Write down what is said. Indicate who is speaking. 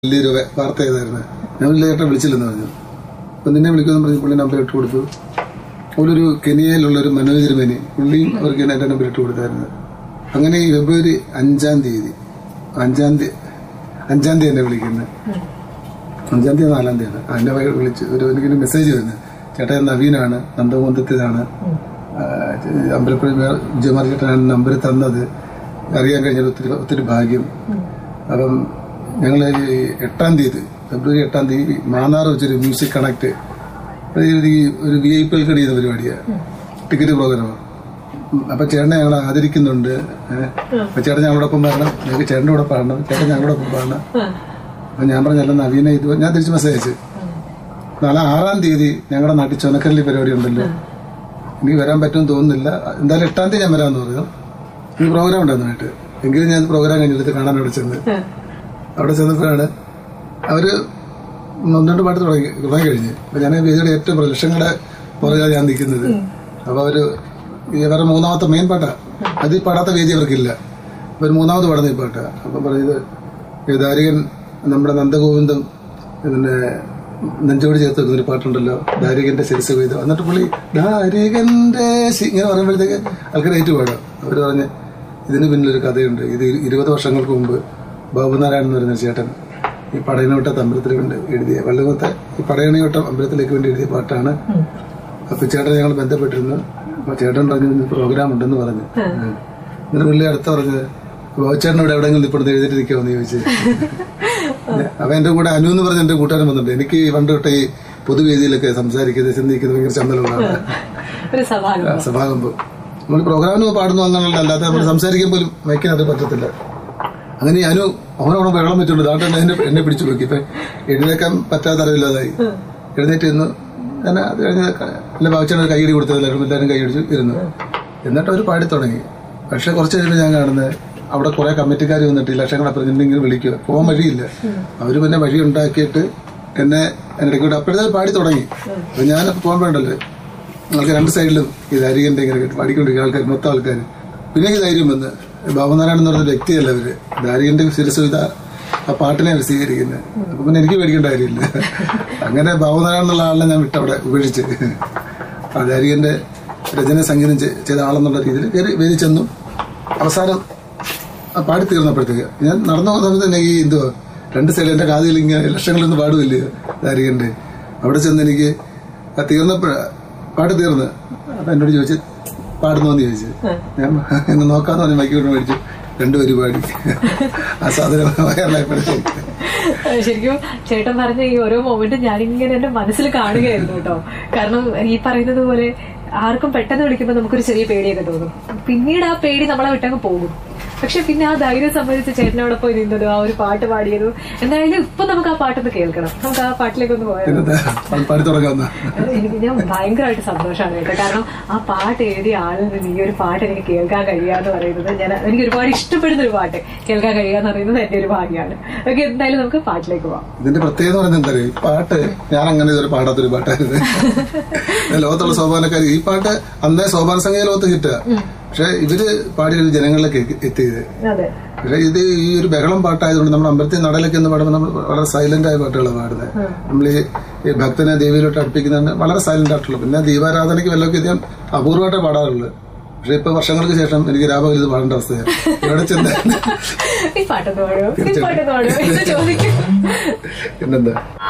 Speaker 1: വലിയൊരു വെ- വാർത്ത ചെയ്തായിരുന്നു ഞാൻ വലിയ ചേട്ടൻ വിളിച്ചില്ലെന്ന് പറഞ്ഞു അപ്പൊ നിന്നെ വിളിക്കുമെന്ന് പറഞ്ഞ് പുള്ളി നമ്പർ ഇട്ട് കൊടുത്തു അവളൊരു കെനിയയിലുള്ള ഒരു മനോജ് തിരുമേനി പുള്ളിയും അവർക്ക് എന്റെ നമ്പർ ഇട്ട് കൊടുത്തായിരുന്നു അങ്ങനെ ഈ ഫെബ്രുവരി അഞ്ചാം തീയതി അഞ്ചാം തീയതി അഞ്ചാം തീയതി എന്നെ വിളിക്കുന്നത് അഞ്ചാം തീയതി നാലാം തീയതി എന്നെ വൈ- വിളിച്ച് ഒരു എനിക്കൊരു മെസ്സേജ് വരുന്നത് ചേട്ടാ ഞാൻ നവീനാണ് നന്ദകുന്തത്തിലാണ് അമ്പലപ്പുഴ വിജയകുമാർ ചേട്ടനാണ് നമ്പർ തന്നത് അറിയാൻ കഴിഞ്ഞത് ഒത്തിരി ഒത്തിരി ഭാഗ്യം അപ്പം ഞങ്ങൾ ഈ എട്ടാം തീയതി ഫെബ്രുവരി എട്ടാം തീയതി മാന്നാർ വെച്ചൊരു മ്യൂസിക് കണക്ട് അത് ഈ ഒരു വി ഐ പി എൽ ചെയ്യുന്ന പരിപാടിയാണ് ടിക്കറ്റ് പ്രോഗ്രാമാണ് അപ്പൊ ചേട്ടനെ ഞങ്ങൾ ആദരിക്കുന്നുണ്ട് ഏഹ്. അപ്പൊ ചേട്ടൻ ഞങ്ങളോടൊപ്പം പാടണം ഞങ്ങൾക്ക് ചേട്ടൻ്റെ കൂടെ പാടണം ചേട്ടൻ ഞങ്ങളോടൊപ്പം പാടണം അപ്പൊ ഞാൻ പറഞ്ഞല്ല നവീന ഇത് ഞാൻ തിരിച്ച് മെസ്സേജ് അയച്ചു നാളെ ആറാം തീയതി ഞങ്ങളുടെ നാട്ടിൽ ചുനക്കല്ലി പരിപാടി ഉണ്ടല്ലോ എനിക്ക് വരാൻ പറ്റുമെന്ന് തോന്നുന്നില്ല എന്തായാലും എട്ടാം തീയതി ഞാൻ വരാമെന്ന് പറഞ്ഞു ഈ പ്രോഗ്രാം ഉണ്ടായിരുന്നായിട്ട് എങ്കിലും ഞാൻ പ്രോഗ്രാം കഴിഞ്ഞിട്ട് കാണാൻ അവിടെ ചെന്ന് അവിടെ ചെന്നപ്പോഴാണ് അവര് ഒന്ന് രണ്ട് പാട്ട് തുടങ്ങി തുടങ്ങി കഴിഞ്ഞ് അപ്പൊ ഞാൻ വേദിയുടെ ഏറ്റവും പുറകിൽ, ലക്ഷങ്ങളുടെ പുറകെ ഞാൻ നിൽക്കുന്നത് അപ്പൊ അവര് ഇവരുടെ മൂന്നാമത്തെ മെയിൻ പാട്ടാ അത് ഈ പാടാത്ത വേദി അവർക്കില്ല അപ്പൊ ഒരു മൂന്നാമത് പാടുന്ന ഈ പാട്ടാ അപ്പൊ പറഞ്ഞത് ഈ ദാരികൻ നമ്മുടെ നന്ദഗോവിന്ദം പിന്നെ നെഞ്ചോട് ചേർത്ത് വെക്കുന്ന ഒരു പാട്ടുണ്ടല്ലോ ദാരികന്റെ ശിരസ് കൊയ്ത് എന്നിട്ട് പുള്ളി ദാരികന്റെ ശി- ഇങ്ങനെ പറയുമ്പോഴത്തേക്ക് ആൾക്കാർ ഏറ്റു പാടാം അവര് പറഞ്ഞ് ഇതിന് പിന്നിലൊരു കഥയുണ്ട് ഇത് ഇരുപത് വർഷങ്ങൾക്ക് മുമ്പ് ബാബുനാരായണൻ എന്ന് പറയുന്ന ചേട്ടൻ ഈ പടയണവട്ട അമ്പലത്തിന് വേണ്ടി എഴുതിയ വല്ലമത്തെ ഈ പടയണവട്ട അമ്പലത്തിലേക്ക് വേണ്ടി എഴുതിയ പാട്ടാണ് അപ്പൊ ചേട്ടൻ ഞങ്ങൾ ബന്ധപ്പെട്ടിരുന്നു അപ്പൊ ചേട്ടൻ പറഞ്ഞു "ഇന്ന് പ്രോഗ്രാം ഉണ്ടെന്ന് പറഞ്ഞു എന്നിട്ട് പുള്ളി അടുത്ത പറഞ്ഞത് ചേട്ടൻ ഇവിടെ എവിടെയെങ്കിലും ഇപ്പോൾ എഴുതിയിട്ട് നിൽക്കുമെന്ന് ചോദിച്ചു അപ്പൊ എന്റെ കൂടെ അനു എന്ന് പറഞ്ഞ എന്റെ കൂട്ടുകാരൻ വന്നിട്ടുണ്ട് എനിക്ക് ഈ പണ്ട് തൊട്ടേ ഈ പൊതുവേദിയിലൊക്കെ സംസാരിക്കുന്നത് ചിന്തിക്കുന്നത് ഭയങ്കര ചമ്മലുള്ളതാണ്
Speaker 2: ഒരു സവാലം
Speaker 1: സഭാകമ്പ് നമ്മൾ പ്രോഗ്രാമിന് പാടുന്നു അങ്ങനെയുള്ള അല്ലാതെ നമ്മൾ സംസാരിക്കാൻ പോലും മയക്കിനത് പറ്റത്തില്ല അങ്ങനെ ഈ അനു അവനവിടെ വെള്ളം വെച്ചുകൊണ്ട് ദാണ്ട് തന്നെ എന്നെ എന്നെ പിടിച്ചു നോക്കി ഇപ്പൊ എഴുന്നേക്കാൻ പറ്റാത്ത അറിവില്ലാതായി എഴുന്നേറ്റ് ഇരുന്നു ഞാൻ അത് കഴിഞ്ഞ് എന്റെ ബാബച്ചേട്ടൻ ഒരു കൈയടി കൊടുത്തത് എല്ലാവരും എല്ലാവരും കൈയടിച്ചു ഇരുന്നു എന്നിട്ട് അവർ പാടി തുടങ്ങി പക്ഷെ കുറച്ച് കഴിയുമ്പോൾ ഞാൻ കാണുന്നത് അവിടെ കുറെ കമ്മിറ്റിക്കാർ വന്നിട്ട് ഈ ലക്ഷങ്ങൾ അപ്പുറത്തിങ്ങനെ വിളിക്കുക പോകാൻ വഴിയില്ല അവര് പിന്നെ വഴി ഉണ്ടാക്കിയിട്ട് എന്നെ എന്റെ ഇടയ്ക്ക് വിട്ട് അപ്പോഴത്തെ പാടി തുടങ്ങി അപ്പൊ ഞാൻ പോകാൻ വേണ്ടല്ലോ ആൾക്കാർ രണ്ട് സൈഡിലും ഈ ദാരികന്റെ ഇങ്ങനെ കേട്ട് പാടിക്കൊണ്ടിരിക്കുന്ന ആൾക്കാർ മൊത്തം ആൾക്കാർ പിന്നെ ഈ ധൈര്യം വന്ന് ബാബുനാരായണൻ എന്ന് പറഞ്ഞ വ്യക്തിയല്ല അവര് ദാരികന്റെ ശിരസുവിത ആ പാട്ടിനെ അവർ സ്വീകരിക്കുന്നത് അപ്പൊ പിന്നെ എനിക്ക് പേടിക്കേണ്ട കാര്യമില്ല അങ്ങനെ ബാബുനാരായണൻ എന്നുള്ള ആളിനെ ഞാൻ വിട്ടവിടെ ഉപേക്ഷിച്ച് ആ ദാരികന്റെ രചന സംഗീതം ചെ- ചെയ്ത ആളെന്നുള്ള രീതിയിൽ കയറി വേദി ചെന്നു അവസാനം ആ പാടി തീർന്നപ്പോഴത്തേക്ക് ഞാൻ നടന്നു പോകുന്ന സമയത്ത് തന്നെ ഈ എന്തോ രണ്ട് സൈഡിൽ എന്റെ കാതിൽ ഇങ്ങനെ ലക്ഷങ്ങളൊന്നും പാടുമില്ലേ ദാരികന്റെ അവിടെ ചെന്ന് എനിക്ക് ആ തീർന്നപ്പോഴ പാട്ട് തീർന്ന് അപ്പൊ എന്നോട് ചോദിച്ചു പാടുന്നോന്ന് ചോദിച്ചു ഞാൻ എന്ന് നോക്കാന്ന് പറഞ്ഞ് മൈക്ക് കൊണ്ട് മേടിച്ചു രണ്ടുപേരും പാടി ആ സാധനം വയറിലായപ്പോഴത്തേക്ക്
Speaker 2: ശരിക്കും ചേട്ടൻ പറഞ്ഞ ഈ ഓരോ മൊമെന്റും ഞാനിങ്ങനെ എന്റെ മനസ്സിൽ കാണുകയായിരുന്നു കേട്ടോ കാരണം ഈ പറയുന്നത് പോലെ ആർക്കും പെട്ടെന്ന് വിളിക്കുമ്പോൾ നമുക്കൊരു ചെറിയ പേടിയൊക്കെ തോന്നും പിന്നീട് ആ പേടി നമ്മളെ വിട്ടങ്ങ് പോകും പക്ഷെ പിന്നെ ആ ധൈര്യം സംബന്ധിച്ച് ചേട്ടനോടൊപ്പം നിന്നതും ആ ഒരു പാട്ട് പാടിയതും എന്തായാലും ഇപ്പൊ നമുക്ക് ആ പാട്ടൊന്ന് കേൾക്കണം നമുക്ക് ആ പാട്ടിലേക്ക് ഒന്ന് പോയാലോ
Speaker 1: എന്നിട്ട് പാടി തുടങ്ങാവുന്ന
Speaker 2: എനിക്ക് ഞാൻ ഭയങ്കരമായിട്ട് സന്തോഷമാണ് കേട്ടോ കാരണം ആ പാട്ട് എഴുതിയ ആളിൽ നിന്ന് ഈ ഒരു പാട്ട് എനിക്ക് കേൾക്കാൻ കഴിയാന്ന് പറയുന്നത് ഞാൻ എനിക്ക് ഒരുപാട് ഇഷ്ടപ്പെടുന്ന ഒരു പാട്ട് കേൾക്കാൻ കഴിയാന്ന് പറയുന്നത് എന്റെ ഒരു ഭാഗ്യമാണ് ഓക്കെ എന്തായാലും നമുക്ക് പാട്ടിലേക്ക് പോവാം
Speaker 1: ഇതിന്റെ പ്രത്യേകത എന്ന് പറയുന്നത് എന്താ അറിയോ? ഈ പാട്ട് ഞാൻ അങ്ങനെ ഇതൊരു പാടാത്തൊരു പാട്ടായിരുന്നു ലോകത്തുള്ള സോപാനക്കാർ ഈ പാട്ട് അന്നേ സോപാന സംഗീത ലോകത്ത് കിട്ടുക പക്ഷെ ഇവര് പാടിയത് ജനങ്ങളിലേക്ക് എത്തിയത്
Speaker 2: അതെ
Speaker 1: പക്ഷെ ഇത് ഈ ഒരു ബഹളം പാട്ടായതുകൊണ്ട് നമ്മൾ അമ്പലത്തിൽ നടലൊക്കെ എന്ന് പാടുമ്പോൾ നമ്മൾ വളരെ സൈലന്റ് ആയ പാട്ടുകളാണ് പാടുന്നത് നമ്മൾ ഈ ഈ ഭക്തനെ ദേവിയിലോട്ട് അടുപ്പിക്കുന്നതുകൊണ്ട് വളരെ സൈലന്റ് ആയിട്ടുള്ളൂ പിന്നെ ദീപാരാധനയ്ക്ക് വല്ലതൊക്കെ ഇത് ഞാൻ അപൂർവമായിട്ടേ പാടാറുള്ളൂ പക്ഷെ ഇപ്പൊ വർഷങ്ങൾക്ക് ശേഷം എനിക്ക് രാപകൽ ഇത് പാടേണ്ട അവസ്ഥയാണ് ഇവിടെ ചെന്ന്
Speaker 2: ഈ പാട്ടൊന്ന് പാടുമോ ഈ പാട്ടൊന്ന് പാടുമോ എന്ന് ചോദിക്കും
Speaker 1: പിന്നെന്താ